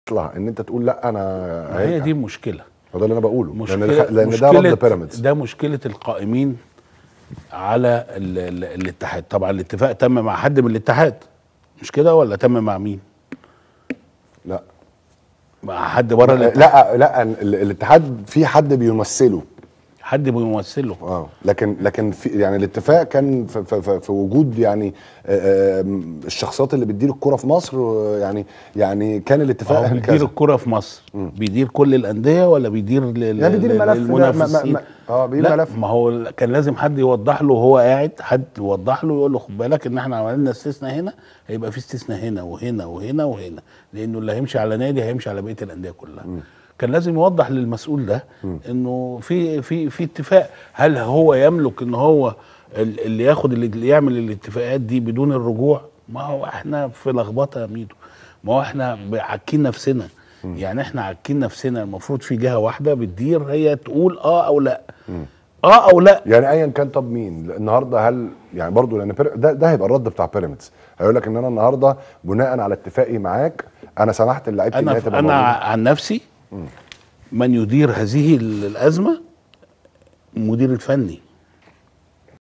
تطلع ان انت تقول لا انا هي دي مشكله هو ده اللي انا بقوله مشكله لان الخ- لان ده مشكلة- رد بيراميدز ده مشكله القائمين على ال ال الاتحاد طبعا الاتفاق تم مع حد من الاتحاد مش كده ولا تم مع مين لا مع حد بره لا الاتحاد لا ال- الاتحاد في حد بيمثله حد بيمثله اه لكن لكن في يعني الاتفاق كان في, في, في, في وجود يعني آه، آه، الشخصيات اللي بتدير الكرة في مصر آه، يعني يعني كان الاتفاق هو بيدير كذا. الكره في مصر بيدير كل الانديه ولا بيدير لل- يعني بيدير لل- ملف ده- للمنافسين م- م- اه بيدير لا ملف ما هو كان لازم حد يوضح له وهو قاعد حد يوضح له يقول له خد بالك ان احنا عملنا استثناء هنا هيبقى في استثناء هنا وهنا وهنا وهنا لانه اللي هيمشي على نادي هيمشي على بقيه الانديه كلها كان لازم يوضح للمسؤول ده انه في في في اتفاق هل هو يملك ان هو ال- اللي ياخد اللي اللي يعمل الاتفاقات دي بدون الرجوع ما هو احنا في لخبطه يا ميدو ما هو احنا عاكين نفسنا يعني احنا عاكين نفسنا المفروض في جهه واحده بتدير هي تقول اه او لا اه او لا يعني ايا كان طب مين النهارده هل يعني برضو لان بير- ده ده هيبقى الرد بتاع بيراميدز هيقول لك ان انا النهارده بناء على اتفاقي معاك انا سمحت للعيبه ان هي انا تبقى انا موجودة. عن نفسي من يدير هذه الازمه المدير الفني